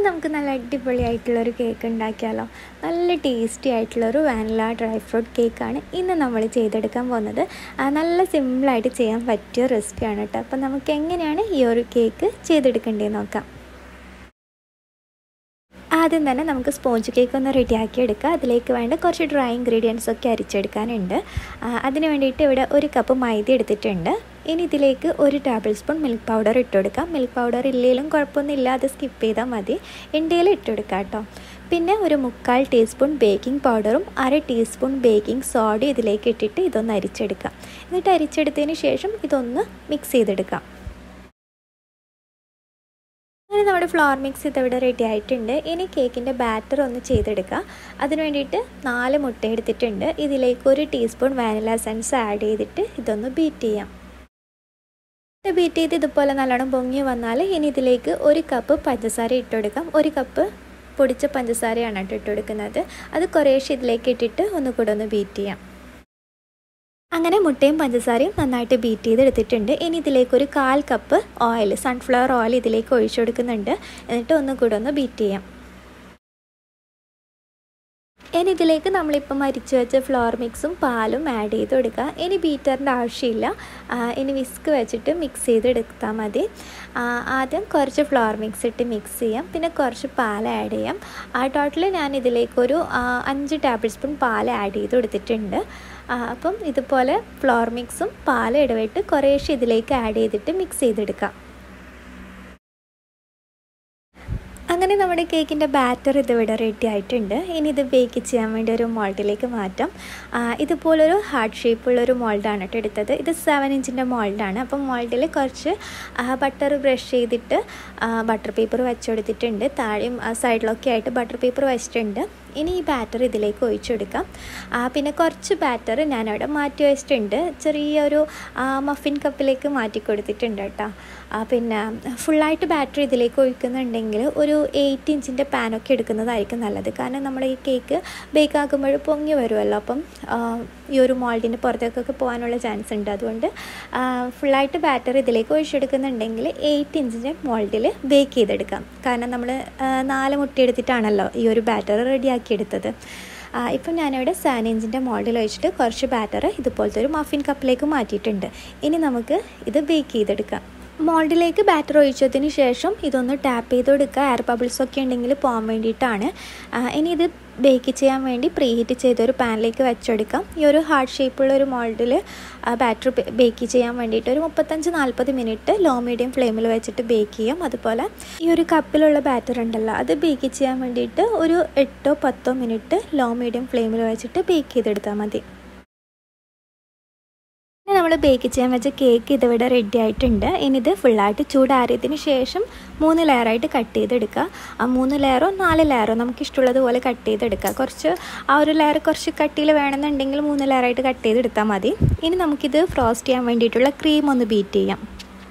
നമുക്ക് നല്ല അടിപൊളിയായിട്ടുള്ളൊരു കേക്ക് ഉണ്ടാക്കിയാലോ നല്ല ടേസ്റ്റി ആയിട്ടുള്ളൊരു വാനില ഡ്രൈ ഫ്രൂട്ട് കേക്കാണ് ഇന്ന് നമ്മൾ ചെയ്തെടുക്കാൻ പോകുന്നത് ആ, നല്ല സിമ്പിളായിട്ട് ചെയ്യാൻ പറ്റിയ റെസിപ്പിയാണ് കേട്ടോ അപ്പോൾ നമുക്ക് എങ്ങനെയാണ് ഈ ഒരു കേക്ക് ചെയ്തെടുക്കേണ്ടതെന്ന് നോക്കാം ആദ്യം തന്നെ നമുക്ക് സ്പോഞ്ച് കേക്ക് ഒന്ന് റെഡിയാക്കി എടുക്കുക അതിലേക്ക് വേണ്ട കുറച്ച് ഡ്രൈ ഇൻഗ്രീഡിയൻസ് ഒക്കെ അരിച്ചെടുക്കാനുണ്ട് ആ, അതിന് വേണ്ടിയിട്ട് ഇവിടെ ഒരു കപ്പ് മൈദ എടുത്തിട്ടുണ്ട് ഇനി ഇതിലേക്ക് ഒരു ടേബിൾ സ്പൂൺ മിൽക്ക് പൗഡർ ഇട്ട് കൊടുക്കാം മിൽക്ക് പൗഡർ ഇല്ലെങ്കിലും കുഴപ്പമൊന്നുമില്ല അത് സ്കിപ്പ് ചെയ്താൽ മതി ഇന്ത്യയിൽ ഇട്ട് കൊടുക്കാം കേട്ടോ പിന്നെ ഒരു മുക്കാൽ ടീസ്പൂൺ ബേക്കിംഗ് പൗഡറും അര ടീസ്പൂൺ ബേക്കിംഗ് സോഡയും ഇതിലേക്ക് ഇട്ടിട്ട് ഇതൊന്ന് അരിച്ചെടുക്കാം എന്നിട്ട് അരിച്ചെടുത്തതിന് ശേഷം ഇതൊന്ന് മിക്സ് ചെയ്തെടുക്കാം അങ്ങനെ നമ്മുടെ ഫ്ലോർ മിക്സ് ഇതിവിടെ റെഡി ആയിട്ടുണ്ട് ഇനി കേക്കിൻ്റെ ബാറ്റർ ഒന്ന് ചെയ്തെടുക്കുക അതിന് വേണ്ടിയിട്ട് നാല് മുട്ട എടുത്തിട്ടുണ്ട് ഇതിലേക്ക് ഒരു ടീസ്പൂൺ വാനില എസൻസ് ആഡ് ചെയ്തിട്ട് ഇതൊന്ന് ബീറ്റ് ചെയ്യാം ബീറ്റ് ചെയ്ത് ഇതുപോലെ നല്ലോണം പൊങ്ങി വന്നാൽ ഇനി ഇതിലേക്ക് ഒരു കപ്പ് പഞ്ചസാര ഇട്ട് കൊടുക്കാം ഒരു കപ്പ് പൊടിച്ച പഞ്ചസാരയാണ് കേട്ടോ ഇട്ട് കൊടുക്കുന്നത് അത് കുറേശ്ശെ ഇതിലേക്ക് ഇട്ടിട്ട് ഒന്നുകൂടെ ഒന്ന് ബീറ്റ് ചെയ്യാം അങ്ങനെ മുട്ടയും പഞ്ചസാരയും നന്നായിട്ട് ബീറ്റ് ചെയ്തെടുത്തിട്ടുണ്ട് ഇനി ഇതിലേക്ക് ഒരു കാൽ കപ്പ് ഓയിൽ സൺഫ്ലവർ ഓയിൽ ഇതിലേക്ക് ഒഴിച്ചു കൊടുക്കുന്നുണ്ട് എന്നിട്ട് ഒന്നും കൂടെ ഒന്ന് ബീറ്റ് ചെയ്യാം ഇനി ഇതിലേക്ക് നമ്മളിപ്പം മരിച്ചു വെച്ച ഫ്ലോർ മിക്സും പാലും ആഡ് ചെയ്ത് കൊടുക്കുക ഇനി ബീറ്ററിൻ്റെ ആവശ്യമില്ല ഇനി വിസ്ക് വെച്ചിട്ട് മിക്സ് ചെയ്തെടുത്താൽ മതി ആദ്യം കുറച്ച് ഫ്ലോർ മിക്സ് ഇട്ട് മിക്സ് ചെയ്യാം പിന്നെ കുറച്ച് പാൽ ആഡ് ചെയ്യാം ആ ടോട്ടൽ ഞാൻ ഇതിലേക്കൊരു അഞ്ച് ടേബിൾ സ്പൂൺ പാൽ ആഡ് ചെയ്ത് കൊടുത്തിട്ടുണ്ട് അപ്പം ഇതുപോലെ ഫ്ലോർ മിക്സും പാലും ഇടവിട്ട് കുറേശ്ശെ ഇതിലേക്ക് ആഡ് ചെയ്തിട്ട് മിക്സ് ചെയ്തെടുക്കാം അങ്ങനെ നമ്മുടെ കേക്കിൻ്റെ ബാറ്റർ ഇതിവിടെ റെഡി ആയിട്ടുണ്ട് ഇനി ഇത് ബേക്ക് ചെയ്യാൻ വേണ്ടി ഒരു മോൾഡിലേക്ക് മാറ്റാം ഇതുപോലൊരു ഹാർട്ട് ഷേപ്പുള്ളൊരു മോൾഡാണ് കേട്ടോ എടുത്തത് ഇത് സെവൻ ഇഞ്ചിൻ്റെ മോൾഡാണ് അപ്പം മോൾഡിൽ കുറച്ച് ബട്ടർ ബ്രഷ് ചെയ്തിട്ട് ബട്ടർ പേപ്പർ വെച്ചുകൊടുത്തിട്ടുണ്ട് താഴെയും സൈഡിലൊക്കെ ആയിട്ട് ബട്ടർ പേപ്പർ വെച്ചിട്ടുണ്ട് ഇനി ഈ ബാറ്റർ ഇതിലേക്ക് ഒഴിച്ചു കൊടുക്കാം പിന്നെ കുറച്ച് ബാറ്റർ ഞാനവിടെ മാറ്റി വെച്ചിട്ടുണ്ട് ചെറിയൊരു മഫിൻ കപ്പിലേക്ക് മാറ്റി കൊടുത്തിട്ടുണ്ട് കേട്ടോ പിന്നെ ഫുള്ളായിട്ട് ബാറ്റർ ഇതിലേക്ക് ഒഴിക്കുന്നുണ്ടെങ്കിൽ ഒരു എയ്റ്റ് ഇഞ്ചിൻ്റെ പാനൊക്കെ എടുക്കുന്നതായിരിക്കും നല്ലത് കാരണം നമ്മൾ ഈ കേക്ക് ബേക്ക് ആക്കുമ്പോൾ പൊങ്ങി വരുമല്ലോ അപ്പം ഈ ഒരു മോൾഡിൻ്റെ പുറത്തേക്കൊക്കെ പോകാനുള്ള ചാൻസ് ഉണ്ട് അതുകൊണ്ട് ഫുള്ളായിട്ട് ബാറ്റർ ഇതിലേക്ക് ഒഴിച്ചെടുക്കുന്നുണ്ടെങ്കിൽ എയ്റ്റ് ഇഞ്ചിൻ്റെ മോൾഡിൽ ബേക്ക് ചെയ്തെടുക്കാം കാരണം നമ്മൾ നാല് മുട്ട എടുത്തിട്ടാണല്ലോ ഈ ഒരു ബാറ്റർ റെഡിയാക്കിയെടുത്തത് ഇപ്പം ഞാനിവിടെ സെവൻ ഇഞ്ചിൻ്റെ മോൾഡിൽ ഒഴിച്ചിട്ട് കുറച്ച് ബാറ്റർ ഇതുപോലത്തെ ഒരു മഫിൻ കപ്പിലേക്ക് മാറ്റിയിട്ടുണ്ട് ഇനി നമുക്ക് ഇത് ബേക്ക് ചെയ്തെടുക്കാം മോൾഡിലേക്ക് ബാറ്റർ ഒഴിച്ചതിന് ശേഷം ഇതൊന്ന് ടാപ്പ് ചെയ്ത് കൊടുക്കുക എയർ ബബിൾസ് ഒക്കെ ഉണ്ടെങ്കിൽ പോകാൻ വേണ്ടിയിട്ടാണ് ഇനി ഇത് ബേക്ക് ചെയ്യാൻ വേണ്ടി പ്രീ ഹീറ്റ് ചെയ്തൊരു പാനിലേക്ക് വെച്ചെടുക്കാം ഈ ഒരു ഹാർട്ട് ഷേപ്പുള്ള ഒരു മോൾഡിൽ ബാറ്റർ ബേക്ക് ചെയ്യാൻ വേണ്ടിയിട്ട് ഒരു മുപ്പത്തഞ്ച് നാൽപ്പത് മിനിറ്റ് ലോ മീഡിയം ഫ്ലെയിമിൽ വെച്ചിട്ട് ബേക്ക് ചെയ്യാം അതുപോലെ ഈ ഒരു കപ്പിലുള്ള ബാറ്റർ ഉണ്ടല്ലോ അത് ബേക്ക് ചെയ്യാൻ വേണ്ടിയിട്ട് ഒരു എട്ടോ പത്തോ മിനിറ്റ് ലോ മീഡിയം ഫ്ലെയിമിൽ വെച്ചിട്ട് ബേക്ക് ചെയ്തെടുത്താൽ മതി നമ്മൾ ബേക്ക് ചെയ്യാൻ വെച്ച കേക്ക് ഇതിവിടെ റെഡി ആയിട്ടുണ്ട് ഇനി ഇത് ഫുള്ളായിട്ട് ചൂടാറിയതിന് ശേഷം മൂന്ന് ലെയറായിട്ട് കട്ട് ചെയ്തെടുക്കുക ആ മൂന്ന് ലെയറോ നാല് ലെയറോ നമുക്ക് ഇഷ്ടമുള്ളതുപോലെ കട്ട് ചെയ്തെടുക്കുക കുറച്ച് ആ ഒരു ലെയർ കുറച്ച് കട്ടിയിൽ വേണമെന്നുണ്ടെങ്കിൽ മൂന്ന് ലെയറായിട്ട് കട്ട് ചെയ്തെടുത്താൽ മതി ഇനി നമുക്കിത് ഫ്രോസ്റ്റ് ചെയ്യാൻ വേണ്ടിയിട്ടുള്ള ക്രീം ഒന്ന് ബീറ്റ് ചെയ്യാം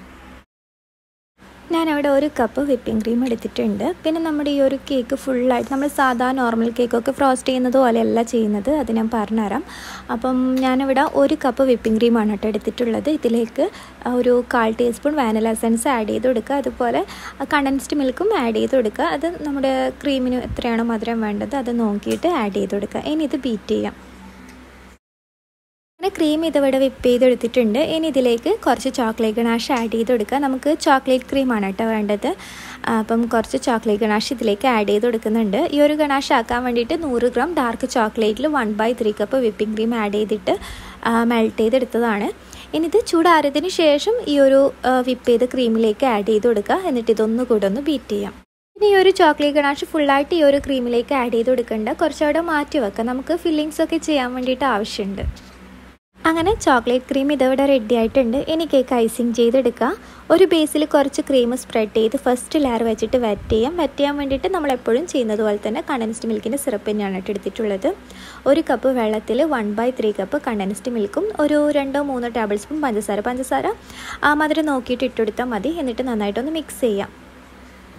ഞാനവിടെ ഒരു കപ്പ് വിപ്പിംഗ് ക്രീം എടുത്തിട്ടുണ്ട് പിന്നെ നമ്മുടെ ഈ ഒരു കേക്ക് ഫുള്ളായിട്ട് നമ്മൾ സാധാ നോർമൽ കേക്കൊക്കെ ഫ്രോസ്റ്റ് ചെയ്യുന്നത് പോലെയല്ല ചെയ്യുന്നത് അത് ഞാൻ പറഞ്ഞുതരാം അപ്പം ഞാനിവിടെ ഒരു കപ്പ് വിപ്പിംഗ് ക്രീമാണ് കേട്ടോ എടുത്തിട്ടുള്ളത് ഇതിലേക്ക് ഒരു കാൽ ടീസ്പൂൺ വാനില എസൻസ് ആഡ് ചെയ്ത് കൊടുക്കുക അതുപോലെ കണ്ടൻസ്ഡ് മിൽക്കും ആഡ് ചെയ്ത് കൊടുക്കുക അത് നമ്മുടെ ക്രീമിന് എത്രയാണോ മധുരം വേണ്ടത് അത് നോക്കിയിട്ട് ആഡ് ചെയ്ത് കൊടുക്കുക ഇനി ഇത് ബീറ്റ് ചെയ്യാം അങ്ങനെ ക്രീം ഇതിവിടെ വിപ്പ് ചെയ്തെടുത്തിട്ടുണ്ട് ഇനി ഇതിലേക്ക് കുറച്ച് ചോക്ലേറ്റ് ഗണാഷ് ആഡ് ചെയ്ത് കൊടുക്കുക നമുക്ക് ചോക്ലേറ്റ് ക്രീമാണ് കേട്ടോ വേണ്ടത് അപ്പം കുറച്ച് ചോക്ലേറ്റ് ഗണാഷ് ഇതിലേക്ക് ആഡ് ചെയ്ത് കൊടുക്കുന്നുണ്ട് ഈ ഒരു ഗണാഷ് ആക്കാൻ വേണ്ടിയിട്ട് നൂറ് ഗ്രാം ഡാർക്ക് ചോക്ലേറ്റിൽ one by three cup whipping cream add ചെയ്തിട്ട് മെൽറ്റ് ചെയ്തെടുത്തതാണ് ഇനി ഇത് ചൂടാറിയതിന് ശേഷം ഈ ഒരു വിപ്പ് ചെയ്ത ക്രീമിലേക്ക് ആഡ് ചെയ്ത് കൊടുക്കുക എന്നിട്ട് ഇതൊന്നു കൂടെ ഒന്ന് ബീറ്റ് ചെയ്യാം ഇനി ഈ ഒരു ചോക്ലേറ്റ് ഗണാഷ് ഫുള്ളായിട്ട് ഈ ഒരു ക്രീമിലേക്ക് ആഡ് ചെയ്ത് കൊടുക്കേണ്ട കുറച്ചുകൂടെ മാറ്റി വെക്കാം നമുക്ക് ഫില്ലിങ്സ് ഒക്കെ ചെയ്യാൻ വേണ്ടിയിട്ട് ആവശ്യമുണ്ട് അങ്ങനെ ചോക്ലേറ്റ് ക്രീം ഇതിവിടെ റെഡി ആയിട്ടുണ്ട് ഇനി കേക്ക് ഐസിങ് ചെയ്തെടുക്കുക ഒരു ബേസിൽ കുറച്ച് ക്രീം സ്പ്രെഡ് ചെയ്ത് ഫസ്റ്റ് ലെയർ വെച്ചിട്ട് വെറ്റ് ചെയ്യാം വെറ്റ് ചെയ്യാൻ വേണ്ടിയിട്ട് നമ്മൾ എപ്പോഴും ചെയ്യുന്നത് പോലെ തന്നെ കണ്ടൻസ്ഡ് മിൽക്കിൻ്റെ സിറപ്പ് തന്നെയാണ് എടുത്തിട്ടുള്ളത് ഒരു കപ്പ് വെള്ളത്തിൽ one by three cup condensed മിൽക്കും ഒരു രണ്ടോ മൂന്നോ ടേബിൾ സ്പൂൺ പഞ്ചസാര പഞ്ചസാര ആ മധുരം നോക്കിയിട്ട് ഇട്ടുകൊടുത്താൽ മതി എന്നിട്ട് നന്നായിട്ടൊന്ന് മിക്സ് ചെയ്യാം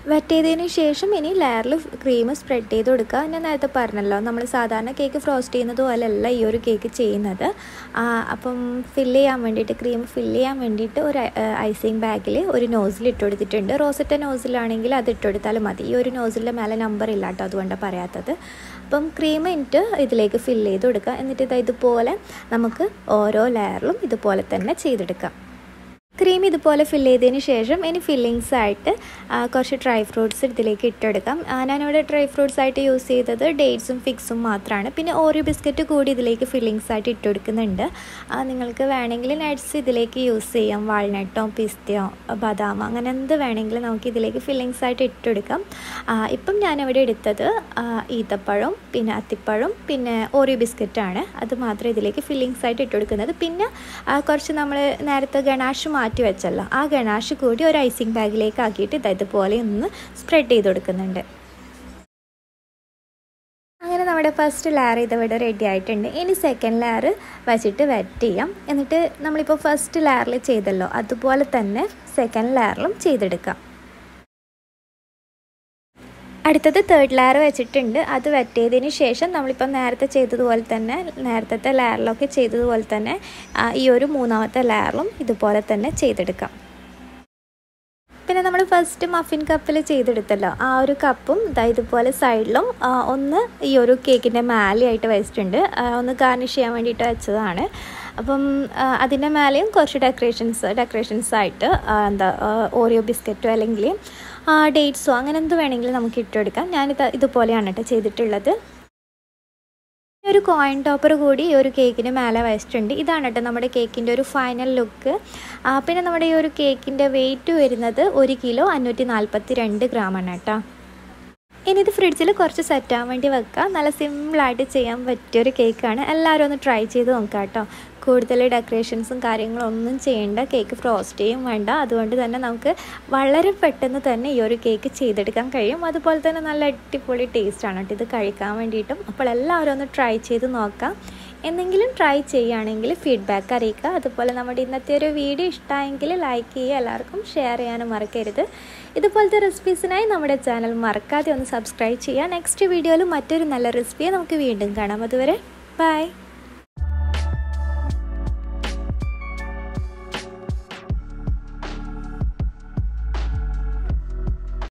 വെറ്റ് ചെയ്തതിന് ശേഷം ഇനി ലെയറിൽ ക്രീം സ്പ്രെഡ് ചെയ്ത് കൊടുക്കുക ഞാൻ നേരത്തെ പറഞ്ഞല്ലോ നമ്മൾ സാധാരണ കേക്ക് ഫ്രോസ്റ്റ് ചെയ്യുന്നത് പോലെയല്ല ഈ ഒരു കേക്ക് ചെയ്യുന്നത് അപ്പം ഫില്ല് ചെയ്യാൻ വേണ്ടിയിട്ട് ക്രീം ഫില്ല് ചെയ്യാൻ വേണ്ടിയിട്ട് ഒരു ഐസിങ് ബാഗിൽ ഒരു നോസിൽ ഇട്ട് കൊടുത്തിട്ടുണ്ട് റോസറ്റ നോസിലാണെങ്കിൽ അത് ഇട്ട് കൊടുത്താലും മതി ഈ ഒരു നോസിലിൻ്റെ മേലെ നമ്പർ ഇല്ല കേട്ടോ അതുകൊണ്ടാണ് പറയാത്തത് അപ്പം ക്രീം ഇട്ട് ഇതിലേക്ക് ഫില്ല് ചെയ്ത് കൊടുക്കുക എന്നിട്ട് ഇത് ഇതുപോലെ നമുക്ക് ഓരോ ലെയറിലും ഇതുപോലെ തന്നെ ചെയ്തെടുക്കാം ക്രീം ഇതുപോലെ ഫില്ല് ചെയ്തതിന് ശേഷം ഇനി ഫില്ലിങ്സ് ആയിട്ട് കുറച്ച് ഡ്രൈ ഫ്രൂട്ട്സ് ഇതിലേക്ക് ഇട്ടെടുക്കാം ഞാനിവിടെ ഡ്രൈ ഫ്രൂട്ട്സ് ആയിട്ട് യൂസ് ചെയ്തത് ഡേറ്റ്സും ഫിക്സും മാത്രമാണ് പിന്നെ ഓറിയോ ബിസ്ക്കറ്റ് കൂടി ഇതിലേക്ക് ഫില്ലിങ്സ് ആയിട്ട് ഇട്ടെടുക്കുന്നുണ്ട് നിങ്ങൾക്ക് വേണമെങ്കിൽ നട്ട്സ് ഇതിലേക്ക് യൂസ് ചെയ്യാം വാൾനട്ടോ പിസ്തയോ ബദാം അങ്ങനെ എന്ത് വേണമെങ്കിലും നമുക്ക് ഇതിലേക്ക് ഫില്ലിങ്സ് ആയിട്ട് ഇട്ടെടുക്കാം ഇപ്പം ഞാനിവിടെ എടുത്തത് ഈത്തപ്പഴം പിന്നെ അത്തിപ്പഴം പിന്നെ ഓറിയോ ബിസ്ക്കറ്റാണ് അത് മാത്രമേ ഇതിലേക്ക് ഫില്ലിങ്സ് ആയിട്ട് ഇട്ടെടുക്കുന്നത് പിന്നെ കുറച്ച് നമ്മൾ നേരത്തെ ഗണാഷ് മാറ്റി വെച്ചല്ലോ ആ ഗണാഷ് കൂടി ഒരു ഐസിങ് ബാഗിലേക്ക് ആക്കിയിട്ട് ഇതുപോലെ ഒന്ന് സ്പ്രെഡ് ചെയ്ത് കൊടുക്കുന്നുണ്ട് അങ്ങനെ നമ്മുടെ ഫസ്റ്റ് ലെയർ ഇതിവിടെ റെഡി ആയിട്ടുണ്ട് ഇനി സെക്കൻഡ് ലെയർ വെച്ചിട്ട് വെറ്റ് ചെയ്യാം എന്നിട്ട് നമ്മളിപ്പോൾ ഫസ്റ്റ് ലെയറിൽ ചെയ്തല്ലോ അതുപോലെ തന്നെ സെക്കൻഡ് ലെയറിലും ചെയ്തെടുക്കാം അടുത്തത് തേർഡ് ലെയർ വെച്ചിട്ടുണ്ട് അത് വെറ്റ് ചെയ്തതിന് ശേഷം നമ്മളിപ്പോൾ നേരത്തെ ചെയ്തതുപോലെ തന്നെ നേരത്തെ ലെയറിലൊക്കെ ചെയ്തതുപോലെ തന്നെ ഈ ഒരു മൂന്നാമത്തെ ലെയറിലും ഇതുപോലെ തന്നെ ചെയ്തെടുക്കാം പിന്നെ നമ്മൾ ഫസ്റ്റ് മഫിൻ കപ്പിൽ ചെയ്തെടുത്തല്ലോ ആ ഒരു കപ്പും ഇതാ ഇതുപോലെ സൈഡിലും ഒന്ന് ഈ ഒരു കേക്കിൻ്റെ മേലെയായിട്ട് വെച്ചിട്ടുണ്ട് ഒന്ന് ഗാർണിഷ് ചെയ്യാൻ വേണ്ടിയിട്ട് വെച്ചതാണ് അപ്പം അതിൻ്റെ മേലെയും കുറച്ച് ഡെക്കറേഷൻസ് ഡെക്കറേഷൻസ് ആയിട്ട് എന്താ ഓറിയോ ബിസ്ക്കറ്റോ അല്ലെങ്കിൽ ഡേറ്റ്സോ അങ്ങനെ എന്ത് വേണമെങ്കിലും നമുക്ക് ഇട്ടെടുക്കാം ഞാനിത് ഇതുപോലെയാണ് കേട്ടോ ചെയ്തിട്ടുള്ളത് ഒരു കോയിൻ ടോപ്പർ കൂടി ഈ ഒരു കേക്കിന് മേലെ വെച്ചിട്ടുണ്ട് ഇതാണ് കേട്ടോ നമ്മുടെ കേക്കിൻ്റെ ഒരു ഫൈനൽ ലുക്ക് പിന്നെ നമ്മുടെ ഈ ഒരു കേക്കിൻ്റെ വെയിറ്റ് വരുന്നത് ഒരു കിലോ അഞ്ഞൂറ്റി നാൽപ്പത്തി രണ്ട് ഗ്രാമാണ് കേട്ടോ ഇനി ഇത് ഫ്രിഡ്ജിൽ കുറച്ച് സെറ്റ് ആവാൻ വേണ്ടി വെക്കുക നല്ല സിമ്പിളായിട്ട് ചെയ്യാൻ പറ്റിയൊരു കേക്കാണ് എല്ലാവരും ഒന്ന് ട്രൈ ചെയ്ത് നോക്കുക കേട്ടോ കൂടുതൽ ഡെക്കറേഷൻസും കാര്യങ്ങളും ഒന്നും ചെയ്യേണ്ട കേക്ക് ഫ്രോസ്റ്റ് ചെയ്യും വേണ്ട അതുകൊണ്ട് തന്നെ നമുക്ക് വളരെ പെട്ടെന്ന് തന്നെ ഈ ഒരു കേക്ക് ചെയ്തെടുക്കാൻ കഴിയും അതുപോലെ തന്നെ നല്ല അടിപൊളി ടേസ്റ്റാണ് കേട്ടോ ഇത് കഴിക്കാൻ വേണ്ടിയിട്ടും അപ്പോൾ എല്ലാവരും ഒന്ന് ട്രൈ ചെയ്ത് നോക്കാം എന്തെങ്കിലും ട്രൈ ചെയ്യുകയാണെങ്കിൽ ഫീഡ്ബാക്ക് അറിയിക്കുക അതുപോലെ നമ്മുടെ ഇന്നത്തെ ഒരു വീഡിയോ ഇഷ്ടമായെങ്കിൽ ലൈക്ക് ചെയ്യുക എല്ലാവർക്കും ഷെയർ ചെയ്യാനും മറക്കരുത് ഇതുപോലത്തെ റെസിപ്പീസിനായി നമ്മുടെ ചാനൽ മറക്കാതെ ഒന്ന് സബ്സ്ക്രൈബ് ചെയ്യുക നെക്സ്റ്റ് വീഡിയോയിൽ മറ്റൊരു നല്ല റെസിപ്പിയെ നമുക്ക് വീണ്ടും കാണാം അതുവരെ ബൈ